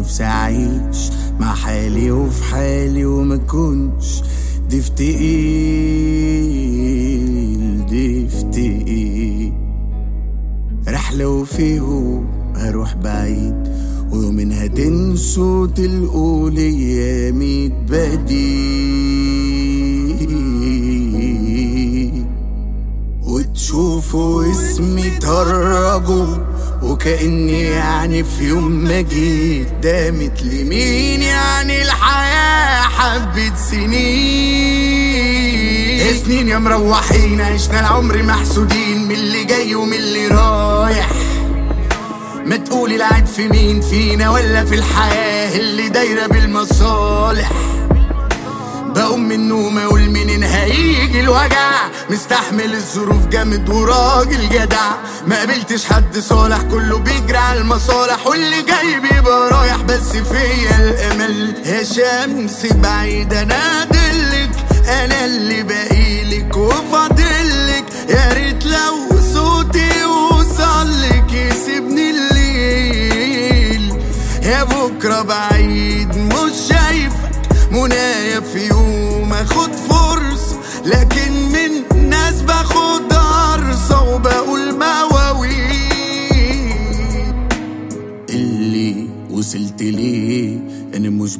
نفسي اعيش مع حالي وفي حالي وما كنش ضيف تقيل ضيف تقيل رحلة وفيه هروح بعيد ومنها تنسوا تلقوا لي ميت بديل وتشوفوا اسمي تهرجوا وكأني يعني في يوم ما جيت دامت لمين يعني الحياة حبة سنين سنين يا مروحين عشنا العمر محسودين من اللي جاي ومن اللي رايح ما تقولي العيب في مين فينا ولا في الحياة اللي دايرة بالمصالح بقوم من النوم اقول منين هيجي الوجع مستحمل الظروف جامد وراجل جدع ما قابلتش حد صالح كله بيجري على المصالح واللي جاي بيبقى رايح بس فيا الامل يا شمس بعيدة انا دلك انا اللي باقيلك وفاضلك يا ريت لو صوتي وصلك يسيبني الليل يا بكرة بعيد مش شايفك منايا في يوم اخد فرصة لكن من ناس باخد قرصة وبقول مواويل اللي وصلت ليه انا مش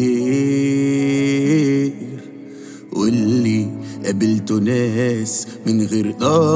بخير واللي قابلته ناس من غير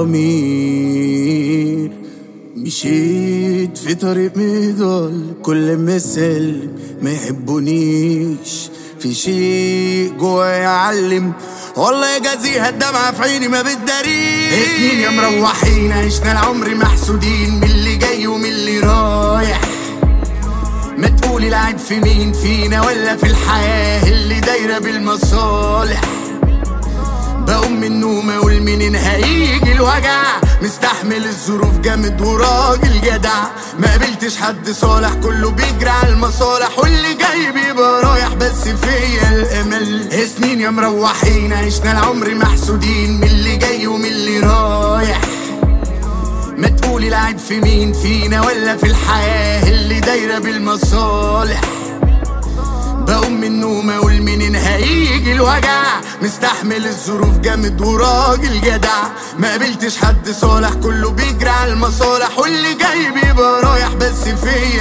ضمير مشيت في طريق مضل كل ما اسلم ما يحبونيش في شيء جوايا يعلم والله يجازيها الدمعة في عيني ما بتداريش سنين يا مروحين عشنا العمر محسودين من اللي جاي ومن اللي رايح ما تقولي العيب في مين فينا ولا في الحياة اللي دايرة بالمصالح بقوم من النوم اقول منين هيجي الوجع مستحمل الظروف جامد وراجل جدع ما قابلتش حد صالح كله بيجري على المصالح واللي جاي بيبقى رايح بس فيا الامل سنين يا مروحين عشنا العمر محسودين من اللي جاي ومن اللي رايح ما تقولي العيب في مين فينا ولا في الحياة اللي دايرة بالمصالح بقوم من النوم اقول منين هيجي الوجع مستحمل الظروف جامد وراجل جدع ما قابلتش حد صالح كله بيجري على المصالح واللي جاي بيبقى رايح بس فيا